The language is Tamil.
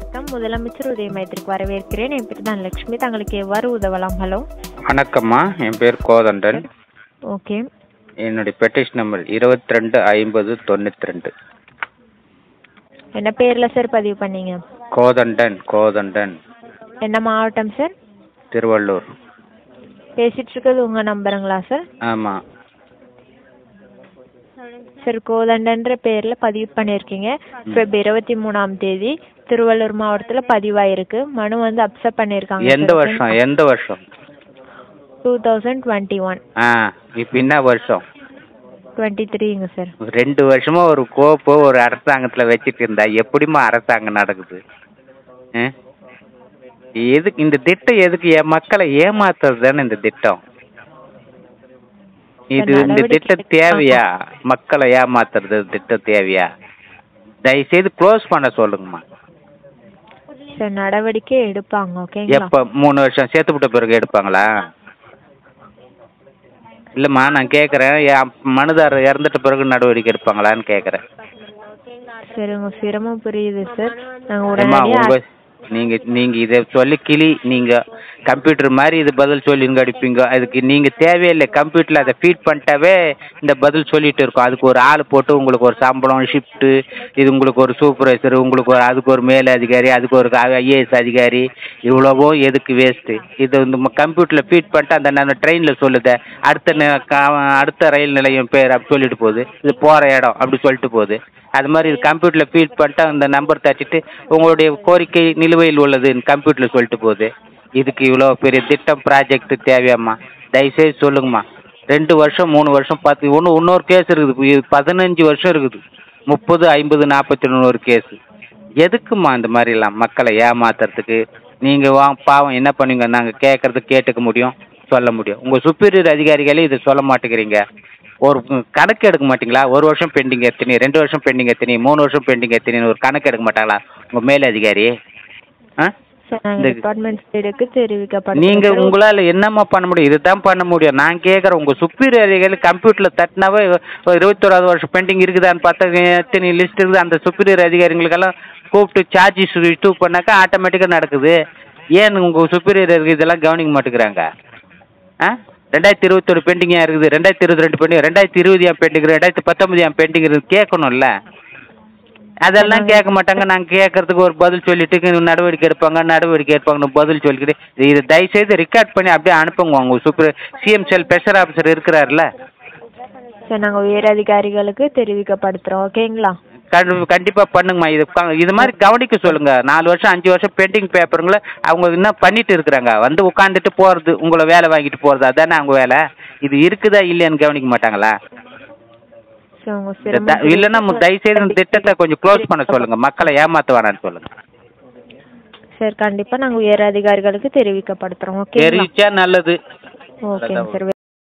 வணக்கம் முதலமைச்சர் உதய மையத்திற்கு வரவேற்கிறேன் என் பேர் தான் லக்ஷ்மி தங்களுக்கு எவ்வாறு உதவலாம் ஹலோ வணக்கம்மா என் பேர் கோதண்டன் ஓகே என்னுடைய பெட்டிஷன் நம்பர் இருபத்தி ரெண்டு ஐம்பது தொண்ணூற்றி ரெண்டு என்ன பேரில் சார் பதிவு பண்ணீங்க கோதண்டன் கோதண்டன் என்ன மாவட்டம் சார் திருவள்ளூர் பேசிட்டு இருக்கிறது உங்கள் நம்பருங்களா சார் ஆமாம் சார் கோதண்டன்ற பேரில் பதிவு பண்ணியிருக்கீங்க ஃபெப் இருபத்தி மூணாம் தேதி திருவள்ளூர் மாவட்டத்தில் பதிவாயிருக்கு மனு வந்து அப்செட் பண்ணியிருக்காங்க எந்த வருஷம் எந்த வருஷம் டூ தௌசண்ட் டுவெண்ட்டி ஒன் ஆ இப்போ என்ன வருஷம் டுவெண்ட்டி த்ரீங்க சார் ரெண்டு வருஷமா ஒரு கோப்பு ஒரு அரசாங்கத்தில் வச்சுட்டு இருந்தா எப்படிம்மா அரசாங்கம் நடக்குது ஆ? எதுக்கு இந்த திட்டம் எதுக்கு என் மக்களை ஏமாத்துறது தானே இந்த திட்டம் இது இந்த திட்டம் தேவையா மக்களை ஏமாத்துறது திட்டம் தேவையா தயவுசெய்து க்ளோஸ் பண்ண சொல்லுங்கம்மா சார் நடவடிக்கை எடுப்பாங்க ஓகேங்களா எப்போ மூணு வருஷம் சேர்த்து விட்ட பிறகு எடுப்பாங்களா இல்லைம்மா நான் கேட்குறேன் என் மனுதாரர் இறந்துட்ட பிறகு நடவடிக்கை எடுப்பாங்களான்னு கேட்குறேன் சரி உங்க சிரமம் புரியுது சார் நாங்க ஏம்மா உடனடியா உங்க நீங்க நீங்க இதை சொல்லி கிளி நீங்க கம்ப்யூட்டர் மாதிரி இது பதில் சொல்லிங்க அடிப்பீங்க அதுக்கு நீங்க தேவையில்லை கம்ப்யூட்டர்ல அதை ஃபீட் பண்ணிட்டாவே இந்த பதில் சொல்லிட்டு இருக்கும் அதுக்கு ஒரு ஆள் போட்டு உங்களுக்கு ஒரு சம்பளம் ஷிஃப்ட்டு இது உங்களுக்கு ஒரு சூப்பர்வைசர் உங்களுக்கு ஒரு அதுக்கு ஒரு மேல் அதிகாரி அதுக்கு ஒரு ஐஏஎஸ் அதிகாரி இவ்வளவோ எதுக்கு வேஸ்ட்டு இது இந்த கம்ப்யூட்டரில் ஃபீட் பண்ணிட்டு அந்த நான் ட்ரெயினில் சொல்லுதே அடுத்த நி- கா- அடுத்த ரயில் நிலையம் பேர் அப்படி சொல்லிட்டு போகுது இது போகிற இடம் அப்படி சொல்லிட்டு போகுது அது மாதிரி இது கம்ப்யூட்டரில் ஃபீட் பண்ணிட்டு அந்த நம்பர் தட்டிட்டு உங்களுடைய கோரிக்கை நிலுவையில் உள்ளது கம்ப்யூட்டரில் சொல்லிட்டு போகுது இதுக்கு இவ்வளோ பெரிய திட்டம் ப்ராஜெக்ட் தேவையாம்மா தயவுசெய்து சொல்லுங்கம்மா ரெண்டு வருஷம் மூணு வருஷம் பத்து ஒன்று இன்னொரு கேஸ் இருக்குது இது பதினஞ்சு வருஷம் இருக்குது முப்பது ஐம்பது நாற்பத்தி ஒரு கேஸு எதுக்குமா இந்த மாதிரிலாம் மக்களை ஏமாத்துறதுக்கு நீங்கள் வா பாவம் என்ன பண்ணுவீங்க நாங்கள் கேட்குறது கேட்டுக்க முடியும் சொல்ல முடியும் உங்கள் சுப்பீரியர் அதிகாரிகளே இதை சொல்ல மாட்டேங்கிறீங்க ஒரு ம், கணக்கு எடுக்க மாட்டீங்களா ஒரு வருஷம் பெண்டிங் எத்தனை ரெண்டு வருஷம் பெண்டிங் எத்தனை மூணு வருஷம் பெண்டிங் எத்தனைன்னு ஒரு கணக்கு எடுக்க மாட்டாங்களா உங்கள் மேல் அதிகாரி ஆ சார் நாங்க இந்த- டிபார்ட்மெண்ட் சைடுக்கு தெரிவிக்கப்படும் நீங்க உங்களால என்னம்மா பண்ண முடியும் இதுதான் பண்ண முடியும் நான் கேட்குறேன் உங்க சுப்பீரியர் அதிகாரி கம்ப்யூட்டர்ல தட்டினாவே ஒரு இருபத்தோராது வருஷம் பெண்டிங் இருக்குதான்னு பார்த்தா எத்தனை லிஸ்ட் இருக்குது அந்த சுப்பீரியர் அதிகாரிகளுக்கெல்லாம் கூப்பிட்டு சார்ஜஸ் இஷ்யூ பண்ணாக்கா ஆட்டோமேட்டிக்காக நடக்குது ஏன் உங்க சுப்பீரியர் இதெல்லாம் கவனிக்க மாட்டேங்கிறாங்க ஆ ரெண்டாயிரத்தி இருபத்தொரு பெண்டிங்காக இருக்குது ரெண்டாயிரத்தி இருபத்தி ரெண்டு பெண்டிங் ரெண்டாயிரத்தி இருபது ஏன் பெண்டிங் ரெண்டாயிரத்தி பத்தொம்பது ஏன் பெண்டிங் இருக்குது கேட்கணும்ல அதெல்லாம் கேட்க மாட்டாங்க நாங்கள் கேட்கறதுக்கு ஒரு பதில் சொல்லிட்டு நடவடிக்கை எடுப்பாங்க நடவடிக்கை எடுப்பாங்கன்னு பதில் சொல்லிக்கிட்டு இது தயவுசெய்து ரெக்கார்ட் பண்ணி அப்படியே அனுப்புங்க உங்க super CM cell special officer இருக்கிறாருல சார் நாங்க உயர் அதிகாரிகளுக்கு தெரிவிக்கப்படுத்துறோம் ஓகேங்களா கண்டி- கண்டிப்பா பண்ணுங்கம்மா இது க- இது மாதிரி கவனிக்க சொல்லுங்க நாலு வருஷம் அஞ்சு வருஷம் பெண்டிங் பேப்பருங்களை அவங்க என்ன பண்ணிட்டு இருக்கிறாங்க வந்து உட்காந்துட்டு போறது உங்களை வேலை வாங்கிட்டு போறது அதானே அவங்க வேலை இது இருக்குதா இல்லையான்னு கவனிக்க மாட்டாங்களா சார் உங்க இந்த சிரமம் த- இல்லைன்னா மு- புரியுது. தயவுசெய்து இந்த திட்டத்தை கொஞ்சம் க்ளோஸ் பண்ண சொல்லுங்க மக்களை ஏமாத்த வேணாம்னு சொல்லுங்க சார் கண்டிப்பா நாங்க உயர் அதிகாரிகளுக்கு தெரிவிக்கப்படுத்துறோம் ஓகேங்களா தெரிவிச்சா நல்லது ஓகேங்க சார்